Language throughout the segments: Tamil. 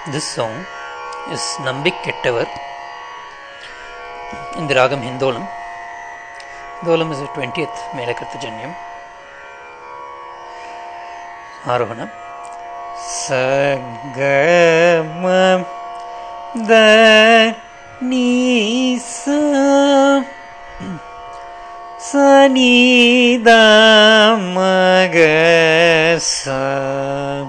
This song is Nambik Kettavar in the Ragam Hindolam. Hindolam is the 20th Melakartha Janyam. Arohana. Sagama da ni sa sa ni da ma ga sa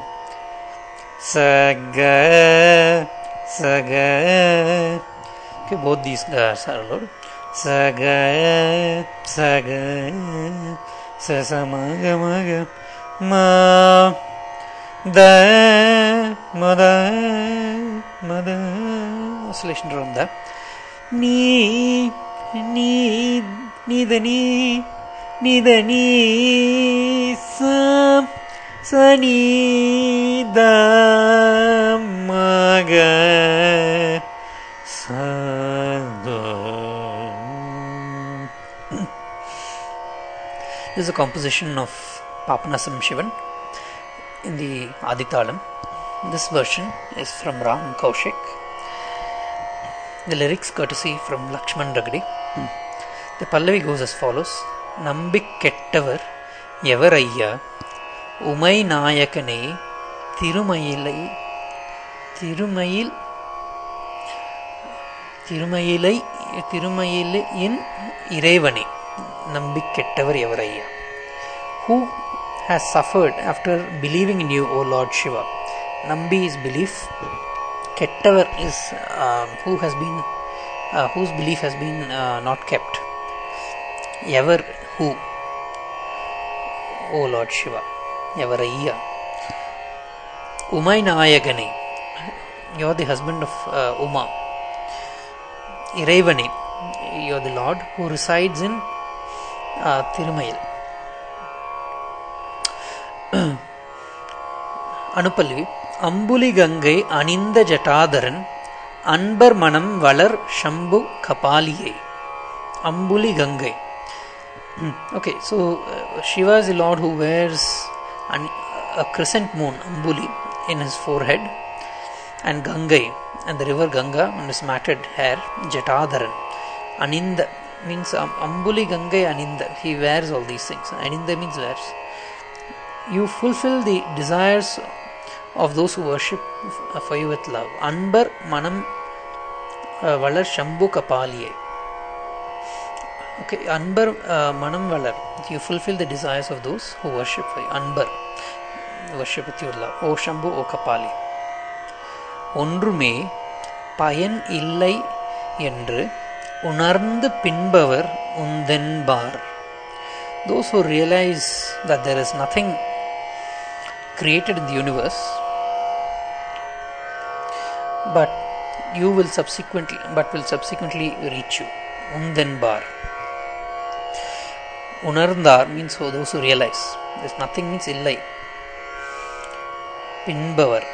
Saga, Saga. Okay, both these guys are allowed. Saga, Saga, Sasamaga, Maga, Ma, Da, Mada, Mada. Oscillation around that. Ni, ni, ni, the ni, ni, the ni, sa. Sani da maga This is a composition of Papanasam Shivan in the Aditalam. This version is from Ram Kaushik. The lyrics courtesy from Lakshman Ragdi. The Pallavi goes as follows Nambik Kettavar Yavarayya உமை நாயகனே திருமயிலை திருமயில் திருமயிலை திருமயிலின் இறைவனே நம்பிக்கெட்டவர் எவரையா who has suffered after believing in you o lord shiva nambi is belief kettavar is uh, who has been uh, whose belief has been uh, not kept ever who o lord shiva எவரையா உமை நாயகனே you are the husband of Uma இறைவனே you are the lord who resides in Thirumayil அனுப்பல்வி அம்புலி கங்கை அணிந்த ஜட்டாதரன் அன்பர் மனம் வளர் ஷம்பு கபாலியை அம்புலி Ganga okay so uh, shiva is the lord who wears an, a crescent moon ambuli in his forehead and gangai and the river ganga on his matted hair jatadharan aninda means um, ambuli gangai aninda he wears all these things aninda means wears you fulfill the desires of those who worship for you with love anbar manam uh, valar shambhu kapaliye okay anbar uh, manam valar you fulfill the desires of those who worship for you anbar worship with your love o shambhu o kapali ஒன்றுமே பயன் இல்லை என்று உணர்ந்து பின்பவர் உந்தென்பார் those who realize that there is nothing created in the universe but you will subsequently but will subsequently reach you undenbar உணர்ந்தார் means those who realize there's nothing means இல்லை பின்பவர்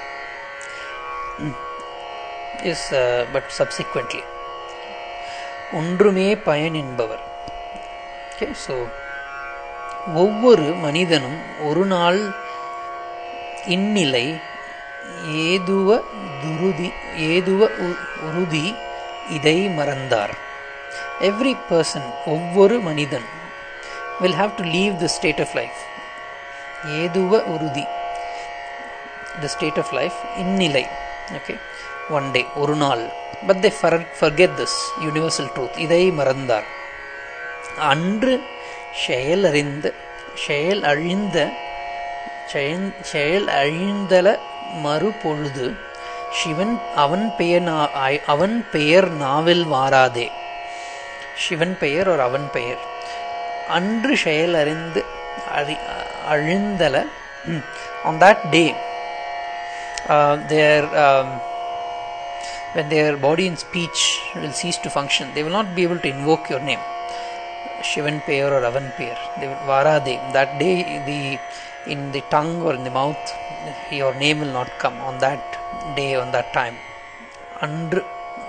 is uh, but subsequently ஒன்றுமே பயன் என்பவர் ஓகே ஸோ ஒவ்வொரு மனிதனும் ஒரு நாள் இந்நிலை ஏதுவ துருதி ஏதுவ உறுதி இதை மறந்தார் எவ்ரி பர்சன் ஒவ்வொரு மனிதன் will have to leave the state of life. Yeduva urudi. The state of life in nilai. Okay. One day, ஒரு நாள் but they forget this universal truth இதை மறந்தார் அன்று செயல் அறிந்த செயல் அழிந்த செயல் அழிந்தல மறுபொழுது சிவன் அவன் பெயர் அவன் பெயர் நாவில் வாராதே சிவன் பெயர் ஒரு அவன் பெயர் அன்று செயல் அறிந்து அறி அழிந்தல on that day uh, their um, when their body and speech will cease to function they will not be able to invoke your name shivan payer or avan payer they will varade that day the in the tongue or in the mouth your name will not come on that day on that time அன்று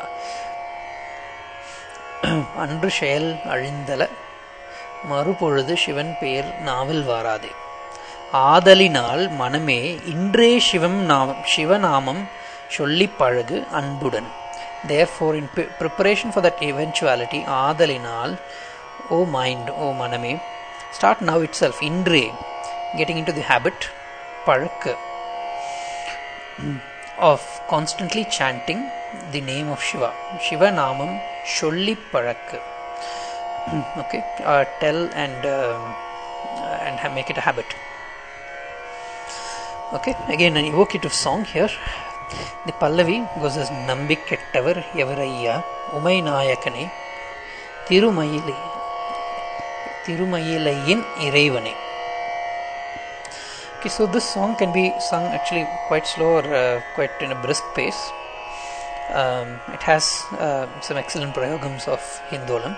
அன்று செயல் அழிந்தல மறுபொழுது சிவன் பெயர் நாவில் வாராதே ஆதலினால் மனமே இன்றே சிவம் நாமம் சிவநாமம் சொல்லி பழகு அன்புடன் therefore in pre- preparation for that eventuality ஆதலினால் ஓ மைண்ட் ஓ மனமே start now itself இன்றே getting into the habit பழக்க of constantly chanting the name of Shiva. Shiva Namam Sholli Parakka. okay, uh, tell and um, and ha- make it a habit. Okay, again an evocative song here. The Pallavi goes as Nambikettavar Yavarayya Umay Nayakane Tirumayile Tirumayilayin Iravane. Okay, so this song can be sung actually quite slow or uh, quite in a brisk pace. Um, it has uh, some excellent prayogams of Hindolam.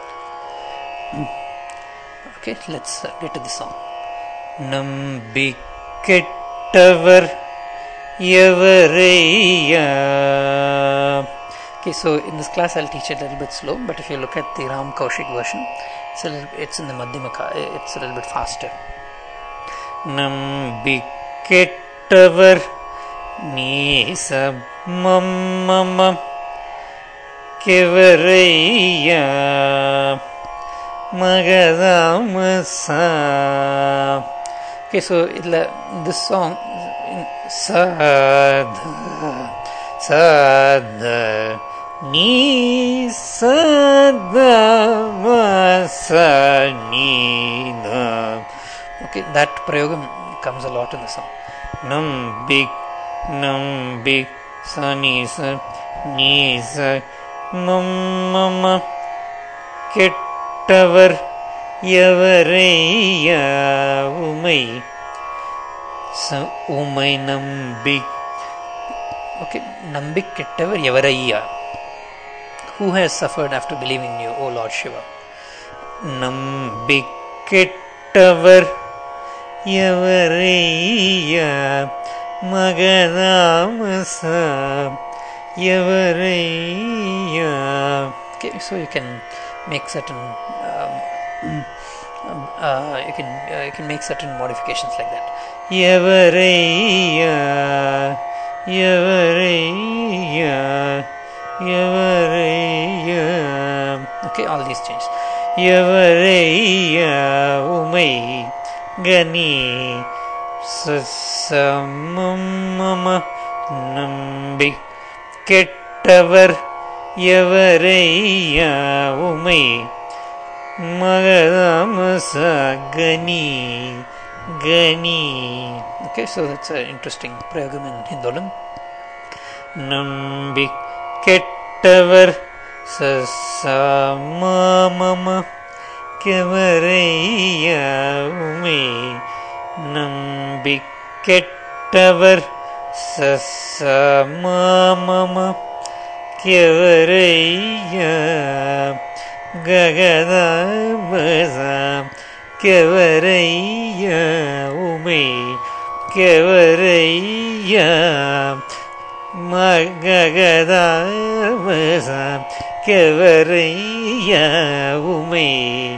Okay, let's uh, get to the song. நம்பிக்கெட்டவர் எவரையா Okay, so in this class I'll teach it a little bit slow, but if you look at the Ram Kaushik version, it's, a little, it's in the Madhyamaka, it's a little bit faster. நம்பிக்கெட்டவர் நீசமம்மம கெவரையா மகதாமசா Okay, so இதுல this song சத சத நீ சத மச நீத Okay, that prayogam comes a lot in the song. Nambik, nambik, sanisa, nisa, mamma, கெட்டவர் எவரையா உமை ச- உமை நம்பி ஓகே நம்பி கெட்டவர் எவரையா who has suffered after believing in you o lord shiva நம்பி கெட்டவர் எவரையா மகதாமச எவரையா okay so you can make certain um, um, uh, you can uh, you can make certain modifications like that எவரையா எவரையா எவரையா okay all these changes எவரையா உமை கனி சமம நம்பி கெட்டவர் எவரையா உமை மகதாமச கனி கனி okay so that's an interesting prayogam in hindolam நம்பி கெட்டவர் சமம கெவரையா உமை நம்பி கெட்டவர் சமம கெவரையா ககதாபசாம் கெவரையா உமை கெவரையா மககதாபசாம் கெவரையா உமை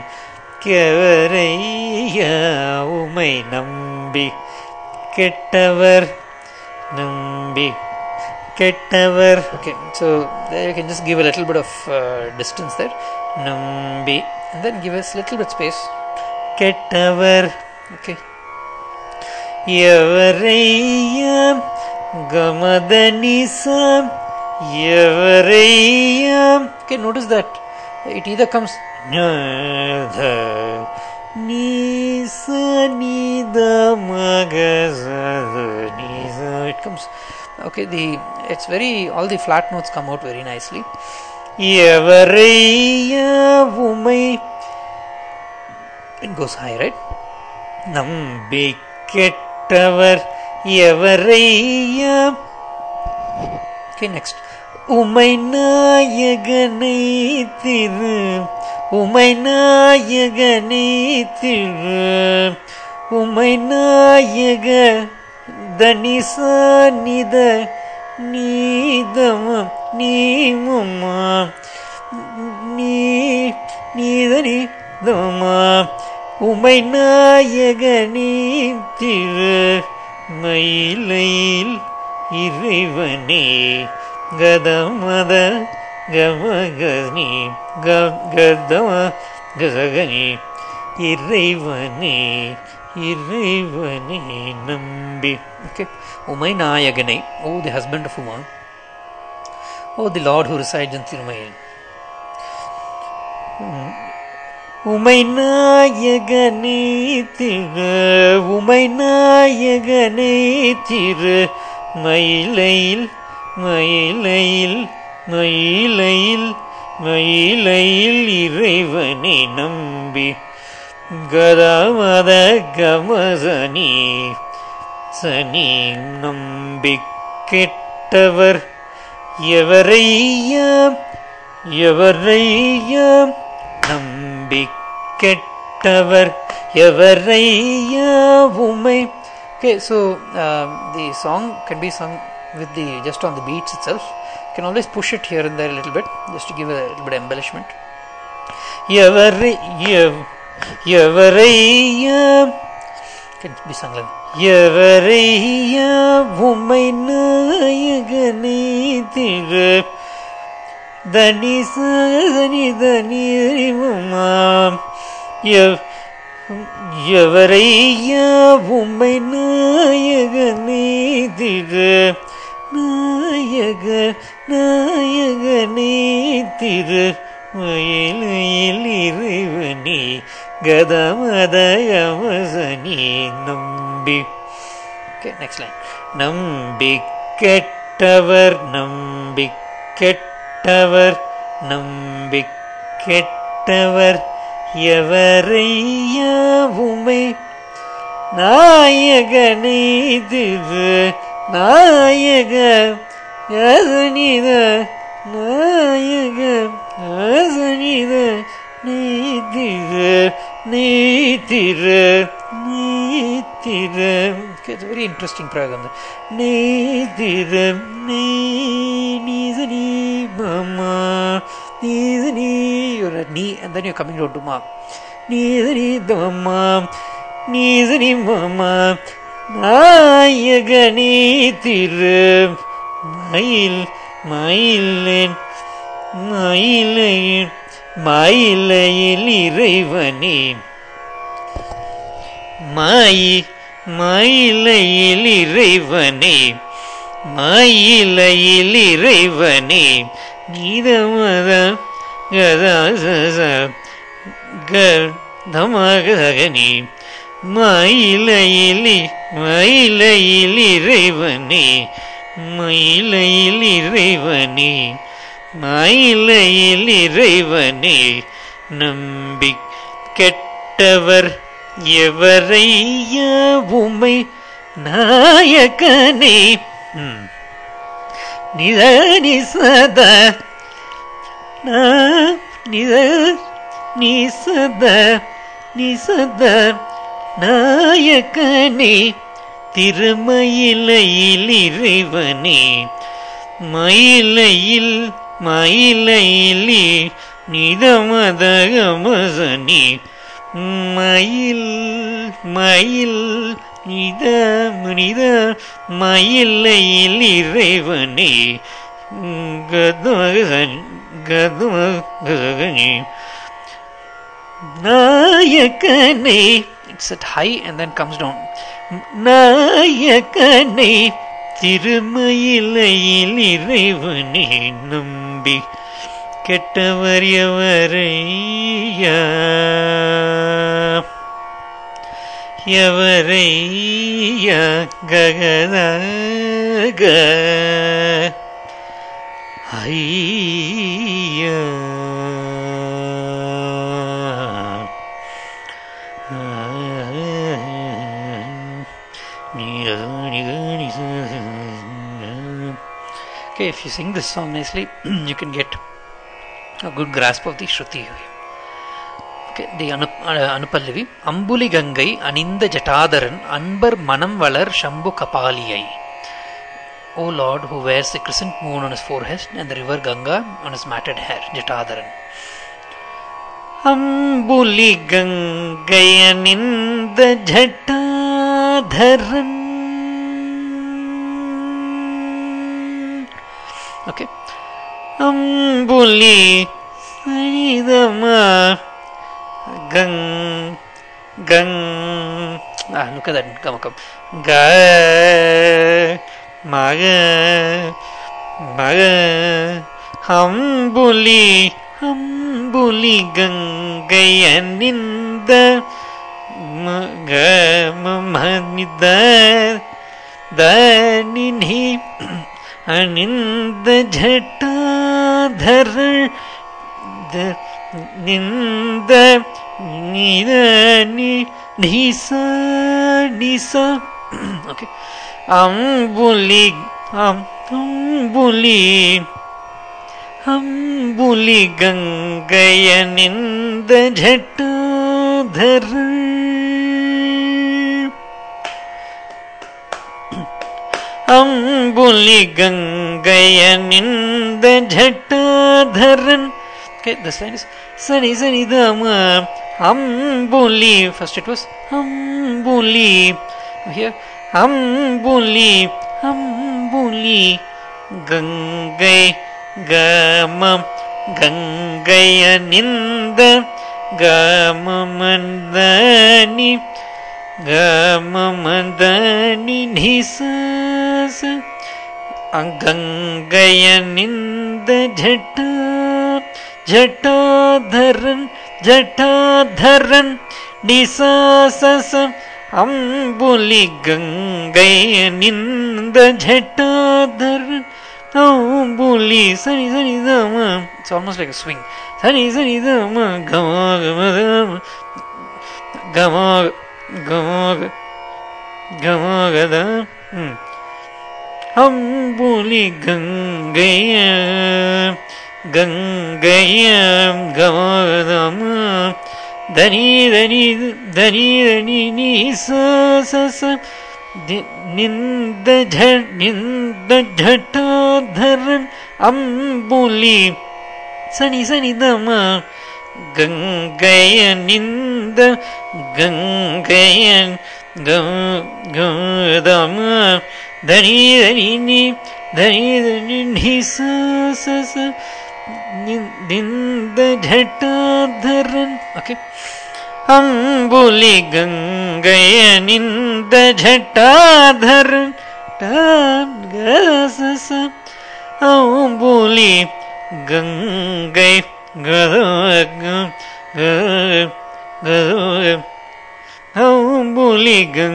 கெவரையா உமை நம்பி கெட்டவர் நம்பி கெட்டவர் okay so there you can just give a little bit of uh, distance there நம்பி and then give us little bit space கெட்டவர் okay எவரையா கமதனிசம் எவரையா okay notice that it either comes நத நீச நீத மகச நீச it comes okay the it's very all the flat notes come out very nicely எவரையா உமை it goes high right நம்பி கெட்டவர் எவரையா okay next உமை நாயகனை திரு உமை நாயகனை திரு உமை நாயக தனிசானித நீதம நீமமா நீ நீதனி தமா உமை நாயகனே திரு மயிலையில் இறைவனே கதமத கமகனி கதம கசகனி இறைவனே இறைவனே நம்பி Okay. Umay Nayagane. Oh, the husband of Uma. Oh, the Lord who resides in Tirumayil. உமை நாயகனே திரு உமை நாயகனே திரு மயிலையில் மயிலையில் மயிலையில் மயிலையில் இறைவனை நம்பி கதமத கமசனி சனி நம்பி கெட்டவர் எவரையாம் எவரையாம் நம்பி கெட்டவர் எவரையாவுமை Okay, so um, the song can be sung with the just on the beats itself. You can always push it here and there a little bit, just to give a little bit of embellishment. எவரை எவ்- எவரையாம் Can be sung like எவரையா உமை நாயகனே திரு தனி சனி தனி உமாம் எவ்- எவரையா உமை நாயகனே திரு நாயக நாயகனே திரு மயிலையில் இறைவனே கதமதயமசனி நம்பி Okay, next line. நம்பி கெட்டவர் நம்பி கெட்டவர் நம்பி கெட்டவர் எவரையாவுமை நாயகனை திரு நாயக யசனித நாயக யசனித நீதிரு நீதிரு நீதிரு Okay, it's a very interesting prayagam. there. நீதிரம் நீ நீசனி மாமா நீசனி You're at knee and then you're coming down to ma. நீசனி தம்மா நீசனி மாமா நாயகனே திரு மயில் மயிலேன் மயிலையில் மயிலையில் இறைவனே மாயி மயிலையில் இறைவனே மயிலையில் இறைவனே நீதமத கதாச கதமகனி மயிலையில் மயிலையில் இறைவனே மயிலையில் இறைவனே மயிலையில் இறைவனே நம்பி கெட்டவர் எவரையாவுமை நாயகனே ம். நித நிசத நா- நித நிசத நிசத நாயகனே திருமயிலையில் இறைவனே மயிலையில் மயிலையில் நிதமதகமசனி மயில் மயில் நித நித மயிலையில் இறைவனே கதமகன் கதமகனி நாயகனே It's at high and then comes down. நாயகனே திருமயிலையில் இறைவனே நம்பி கெட்டவர் எவரையா எவரையா ககதாக ஐயா Okay, if you sing this song nicely, you can get a good grasp of the Shruti. Okay, the Anup, uh, Anupallavi. Ambuli Gangai Aninda Jatadaran Anbar Manam Valar Shambhu Kapaliyai. O Lord, who wears the crescent moon on his forehead and the river Ganga on his matted hair, Jatadaran. Ambuli கங்கையனிந்த ஜட்டாதரன் Okay. Ambuli சைதமா கங் கங் Ah, look at that. Come, come. க மக மக அம்புலி அம்புலி கங்கைய நிந்த மக மனித தனினி அணிந்த ஜட்டாதர த- நிந்த நிதனி நிச நிச Okay. Ambuli am Ambuli Ambuli கங்கைய நிந்த ஜட்டாதர Ambuli கங்கைய நிந்த ஜட்டாதரன் Okay, this line is சரி சரி தாம அம்புலி first it was Ambuli here. அம்புலி அம்புலி கங்கை கமம் கங்கைய நிந்த கமமந்தனி கமமந்தனி நிசச அங்கங்கைய நிந்த ஜட்டா ஜட்டாதரன் ஜட்டாதரன் நிசாசச அம்புலி கங்கைய நிந்த ஜட்டாதரன் அம்புலி சரி சரி தாம It's almost like a swing. சரி சரி தாம கமா கம கமா கமா கமாகத அம்புலி கங்கைய கங்கைய கமாகதம தனி தனி தனி தனி நீ ச நிந்த ஜ நிந்த ஜட்டாதரன் அம்புலி சனி சனி தம கங்கைய நிந்த கங்கையன் கதம தனி தனி நீ தனி தனி நீ ச ச ச நிந்த ஜட்டாதரன் Okay. அம்புலி கங்கைய நிந்த ஜட்டாதரன் கசச அம்புலி கங்கை அம்புலி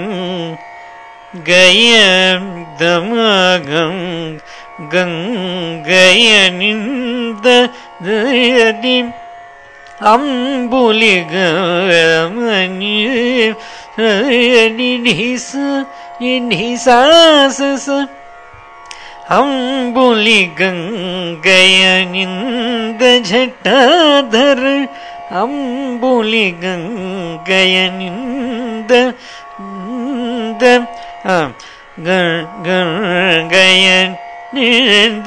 கங்கய தமகம் கங்கய நிந்த தயதி அம்புலிகமணி நிச நிசாசச அம்புலி கங்கைய நிந்த ஜட்டாதர அம்புலி கங்கைய நிந்த நிந்த ஆ, க- கங்கைய நிந்த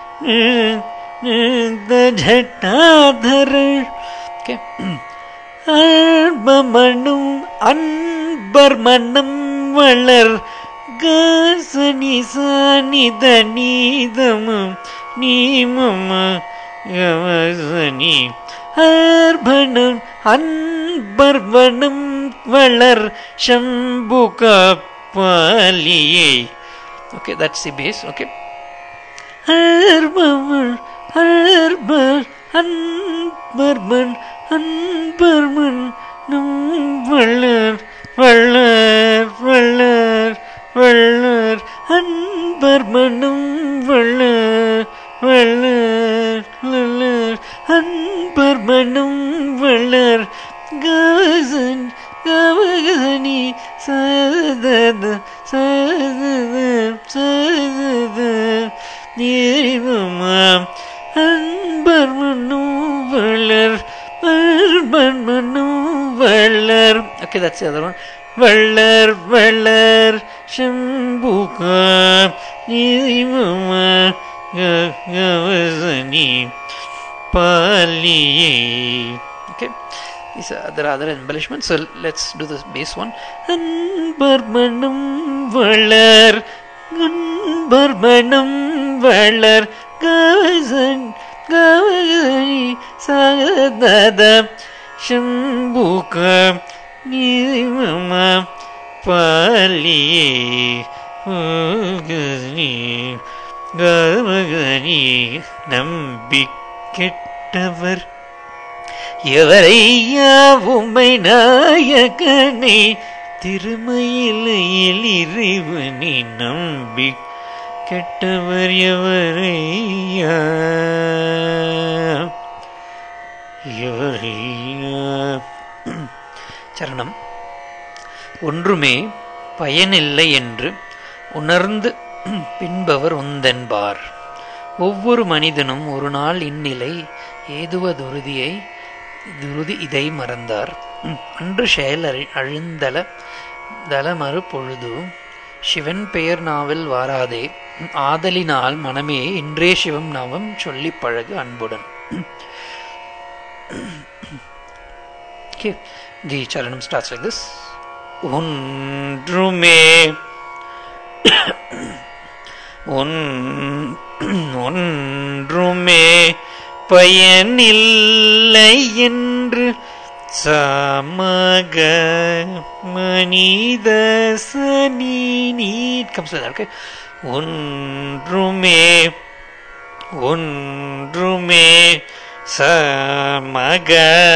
நிந்த ஜட்டாதர Okay. அன்பமனும் அன்பர் மனம் வளர் கசனி சானித நீதமும் நீமம கவசனி அர்பணம் அன்பர் வனம் வளர் சம்பு கப்பாலியை Okay, that's the base. Okay. அர்பவர் அர்பர் அன்பர்மன் அன்பர்மன் நம் வள்ளர் வள்ளர் வள்ளர் வள்ளர் அன்பர்மனும் வள்ளர் வள்ளர் வள்ளர் அன்பர்மனும் வள்ளர் கவசன் கவகனி சதத சதத சதத நீரிமமாம் அன்பர் மனும் வளர் அன்பர் மனும் வளர் Okay, that's the other one. வள்ளர் வள்ளர் சம்புக நீரிமமா கவசனி பாலியே Okay. These are there are other embellishments. So let's do the base one. அன்பர் மனம் வளர் அன்பர் மனம் வளர் கவசன் கவகரி சகதத ಶಂಭುಕ ನಿಮ ಪಾಲಿಯೇ ಹೋಗನಿ கமகனி நம்பி கெட்டவர் எவரையா உம்மை நாயகனை திருமயிலையில் இறைவனை நம்பி கெட்டவர் எவரையா எவரையா சரணம் ஒன்றுமே பயனில்லை என்று உணர்ந்து பின்பவர் உந்தென்பார் ஒவ்வொரு மனிதனும் ஒரு நாள் இந்நிலை ஏதுவதுருதியை துருதி இதை மறந்தார் அன்று செயல் அறி அழுந்தல தலமறு பொழுது சிவன் பெயர் நாவல் வாராதே ஆதலினால் மனமே இன்றே சிவம் நாமம் சொல்லிப் பழகு அன்புடன் okay the charanam starts like this ஒன்றுமே ஒன் ஒன்றுமே பயனில்லை என்று சமக மனித சனி நீட் comes with that okay ஒன்றுமே ஒன்றுமே சமக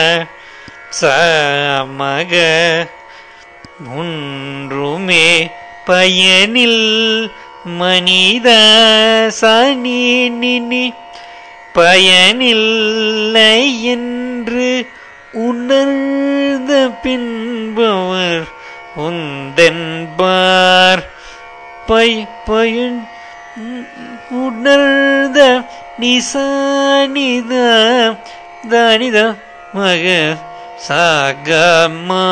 சமக ஒன்றுமே பயனில் மனித சனி நினி பயனில்லை என்று உணர்ந்த பின்பவர் உந்தென்பார் பை பயன் உணர்ந்த நிசானித தானித மக சாகமா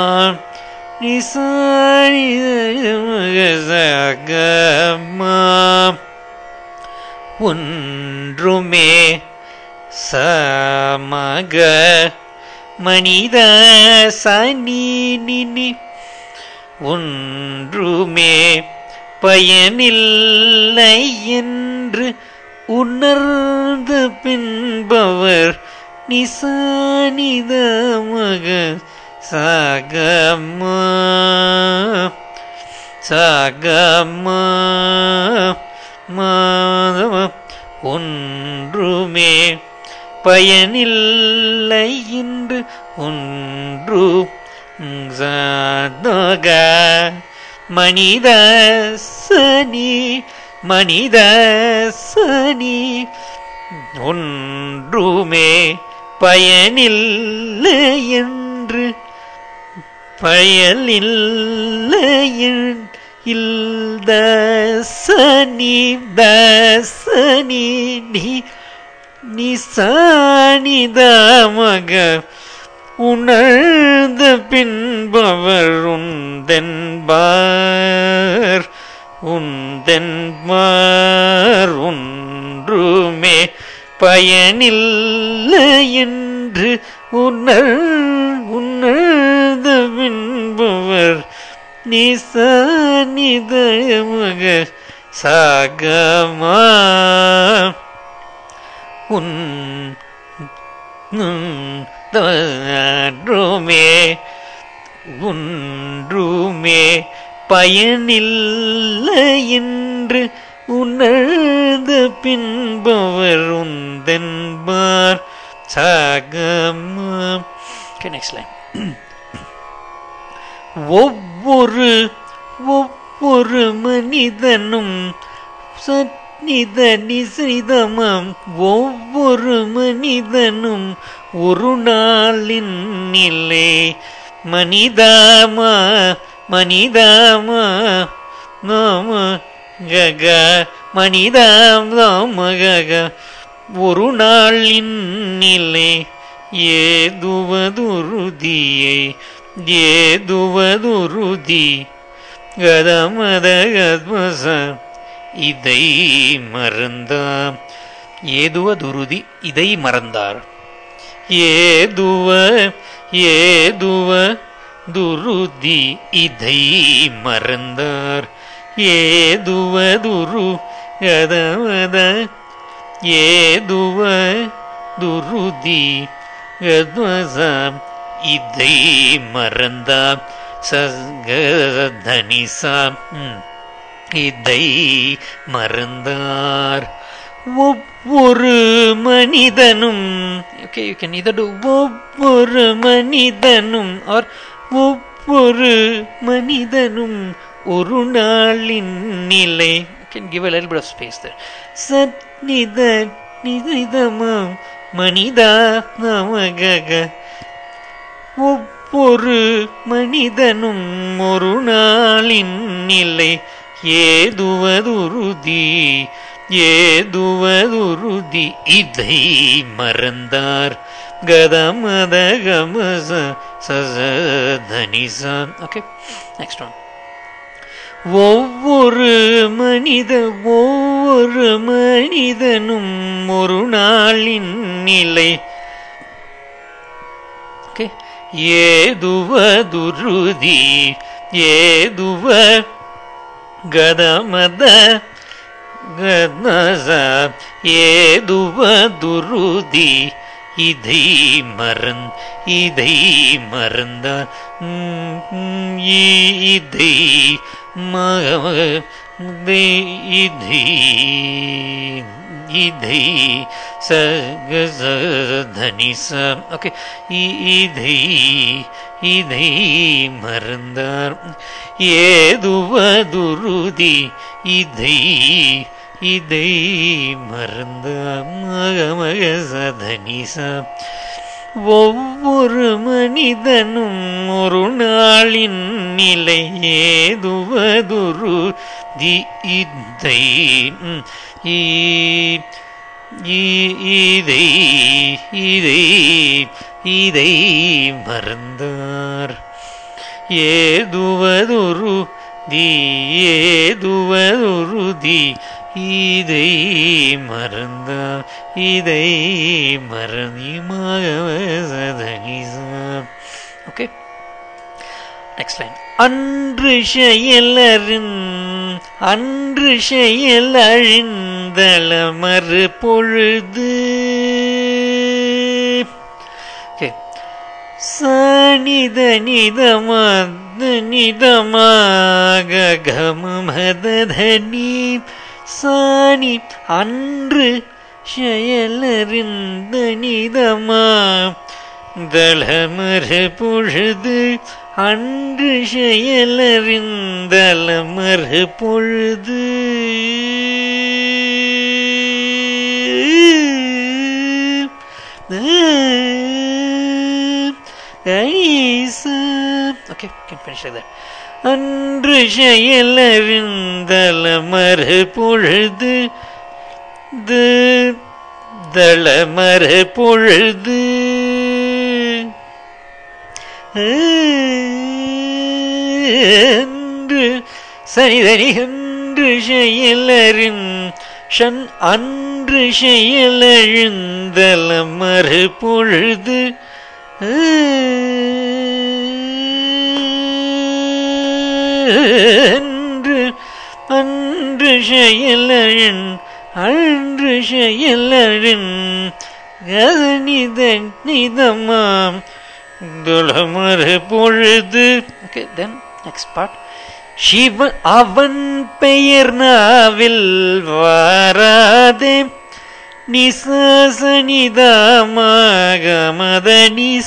நிசானித மக சாகமா ஒன்றுமே சமக மனித சனி நினி ஒன்றுமே பயனில்லை என்று உணர்ந்து பின்பவர் நிசானித மக சாகமா சாகமா மாதவ ஒன்றுமே பயனில்லை என்று ஒன்று சாதக மனித சனி மனித சனி ஒன்றுமே பயனில்லை என்று பயனில்லை இல்ல சனி தசனி நீ நிசானித மக உணர்ந்த பின்பவர் உந்தென்பார் உந்தென்பார் ஒன்றுமே பயனில்லை என்று உணர் உணர்ந்த பின்பவர் நிசானிதமக சாகமா உன் ஒன்றுமே ஒன்றுமே பயனில்லை என்று உணர்ந்த பின்பவர் உந்தென்பார் சாகமா okay next line ஒவ்வொரு ஒவ்வொரு மனிதனும் சந்நித நிசிதமம் ஒவ்வொரு மனிதனும் ஒரு நாளின் நிலை மனிதாமா மனிதாமா நாம கக மனிதாம் நாம கக ஒரு நாளின் நிலை ஏதுவதுருதியை ஏதுவதுருதி கதமத கத்மச இதை மறந்தாம் ஏதுவதுருதி இதை மறந்தார் ஏதுவ ஏதுவ துருதி இதை மறந்தார் ஏதுவ துரு கதமத ஏதுவ துருதி கத்வசாம் இதை மறந்தாம் சகதனிசாம் இதை மறந்தார் ஒவ்வொரு மனிதனும் okay you can either do ஒவ்வொரு மனிதனும் ஆர் ஒவ்வொரு மனிதனும் ஒரு நாளின் நிலை can give a little bit of space there சந்நித நிதிதமாம் மனிதா நமகக ஒவ்வொரு மனிதனும் ஒரு நாளின் நிலை ஏதுவதுருதி ஏதுவதுருதி இதை மறந்தார் கதமத கமச சசதனிசம் okay next one ஒவ்வொரு மனித ஒவ்வொரு மனிதனும் ஒரு நாளின் நிலை okay ஏதுவதுருதி ஏதுவ கதமத கதச ஏதுவதுருதி இதை மறந் இதை மறந்த ம், ம், இ- இதை மக இதை இதை இதை சகசதனி ச ஓகே இதை இதை மறந்தார் ஏதுவதுருதி இதை இதை மறந்த மகமக சதனி ச ஒவ்வொரு மனிதனும் ஒரு நாளின் நிலை ஏதுவதுரு தி இதை ம், இ- இ- இதை இதை இதை மறந்தார் ஏதுவதுரு தி ஏதுவதுருதி இதை மறந்த இதை மறந்திமகவசதனிசம் okay next line அன்று செயலறின் அன்று செயலழிந்தள மறு பொழுது okay சாணித நிதமது நிதமாக கமமதனி சாணி அன்று செயலறிந்த நிதமா தளமறு பொழுது அன்று செயலறிந்தளமறு பொழுது ஐசம் okay can finish like that அன்று செயலறிந்தளமறு பொழுது து தளமறு பொழுது அன்று சனிதனி அன்று செயலறின் ஷன் அன்று செயலழிந்தளமறு பொழுது அன்று அன்று செயலழின் அன்று செயலழின் கதனித நிதமாம் துளமறு பொழுது okay then next part சிவ அவன் பெயர் நாவில் வாராதே நிசசனிதமாக மத நிச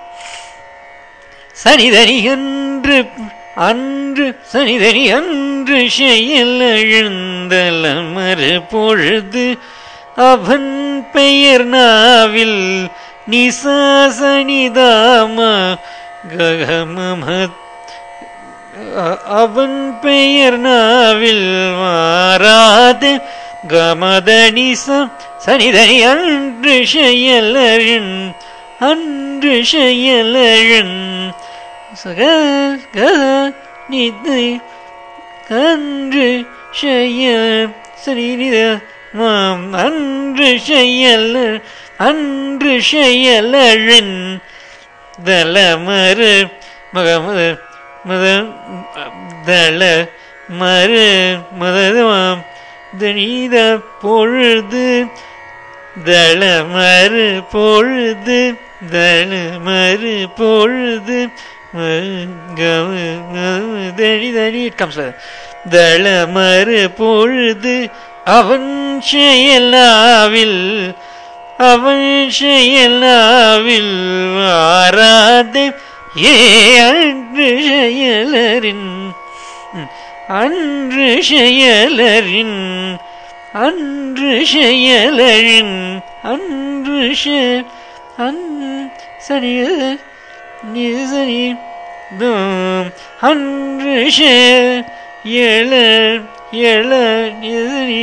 சனிதனி அன்று அன்று சனிதனி அன்று செயல் எழுந்தலமறு பொழுது அவன் பெயர் நாவில் நிசாசனிதாம ககமமத் அ- அவன் பெயர் நாவில் மாறாது கமதனிசம் சனிதனி அன்று செயலழின் அன்று செயலழின் சக கத நிதை அன்று செயல் சரிநித மாம் அன்று செயல் அன்று செயலழின் தலமறு மகமத மத தள மறு மதமாம் தனீத பொழுது தளமறு பொழுது தளமறு பொழுது தனி தனி இட் கம்ஸ் தளமறு பொழுது அவன் செயலாவில் அவன் செயலாவில் வாராதே ஏ அன்று செயலரின் அன்று செயலரின் அன்று செயலரின் அன்று செ- அன் சரி நீ சரி தம். அன்று செ- எழ எழ நிதனி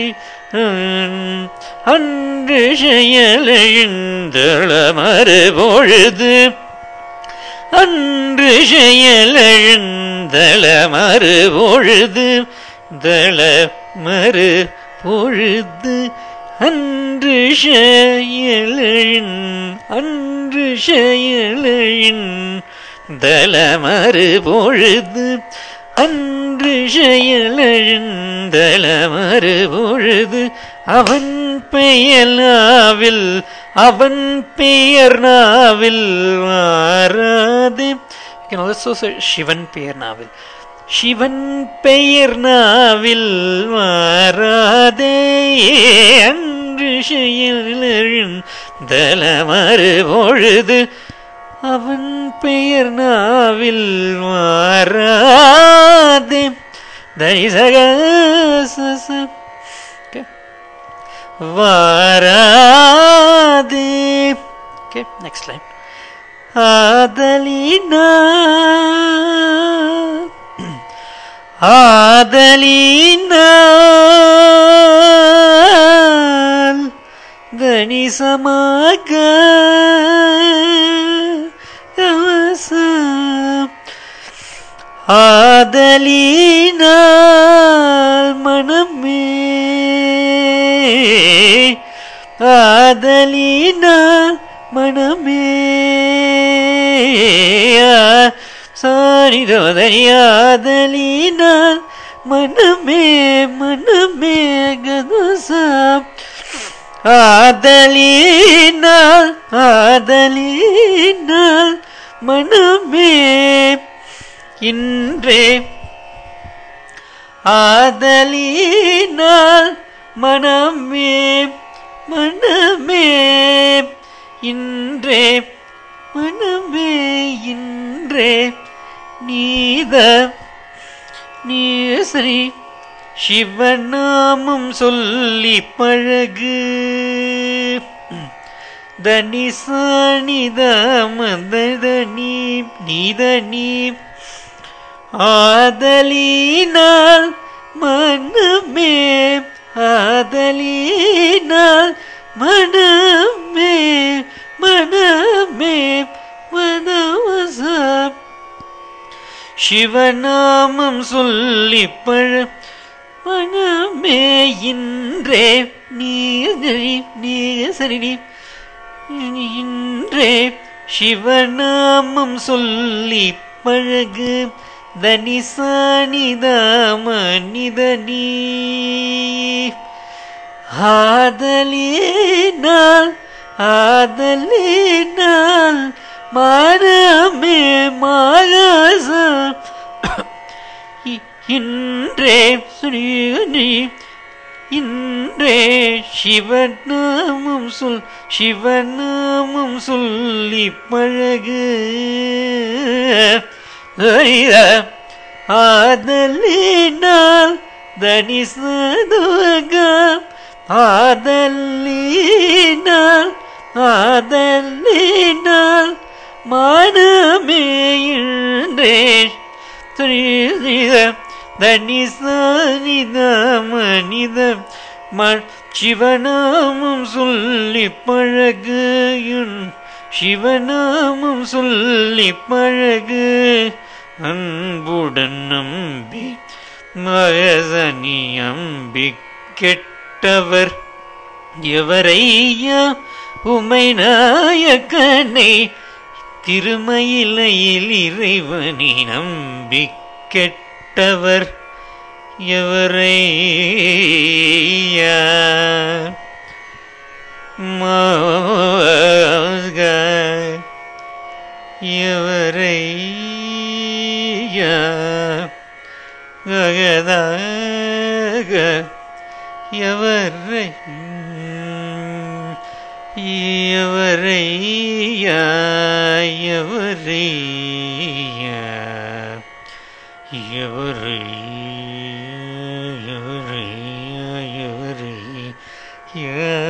அன்று செயலெழுந்தளமறு பொழுது அன்று செயலெழுந்தளமறு பொழுது தளமறு பொழுது அன்று செயலெழுந் அன்று செயலெழுந் தளமறு பொழுது அன்று செயலெழுந்தளமறு பொழுது அவன் பெயலாவில் அவன் பெயர் நாவில் மாறாது You can also say Sivan பெயர் நாவில் சிவன் பெயர் நாவில் மாறாதே அன்று செயலெழுந்தளமறு பொழுது அவன் பெயர் நாவில் மாறாதே தரிசக வாராதே ஓகே நெக்ஸ்ட் லைன் ஆதலினா ஆதலினால் கணிசமாக ஆதலினால் மனமே ஆதலினால் மனமே சாரிதோதரி ஆதலினால் மனமே மனமே கதுசா ஆதலினால் ஆதலினால் மனமே இன்றே ஆதலினால் மனமே மனமே இன்றே மனமே இன்றே நீத நீசரி சிவநாமம் சொல்லி பழகு தனிசானிதமதனி நீதனி ஆதலினால் மனமே ஆதலினால் மனமே மனமே மனவசம் சிவநாமம் சொல்லி பழ மனமே இன்றே நீரி நீசரி இன்றே சிவநாமம் சொல்லி பழகு தனிசானிதாமனிதனி ஆதலினால் ஆதலினால் மரமே மாகாச இன்றே ஸ்ரீனி இன்றே சிவநாமம் சொல் சிவநாமம் சொல்லி பழகு ஹரித ஆதலினால் தனிசதுவக ஆதலினால் ஆதலினால் மானமே இன்றே ஸ்ரீத தனிசானித மனித சிவநாமம் சொல்லி பழகு சிவநாமம் சொல்லி பழகு அன்புடன் நம்பி மகசனி அம்பி கெட்டவர் எவரையா உமை நாயக்கனை திருமயிலையில் இறைவனி நம்பி கெட்டவர் எவரையா ககதாக எவரை எவரையா எவரையா எவரை எவரையா எவரை யா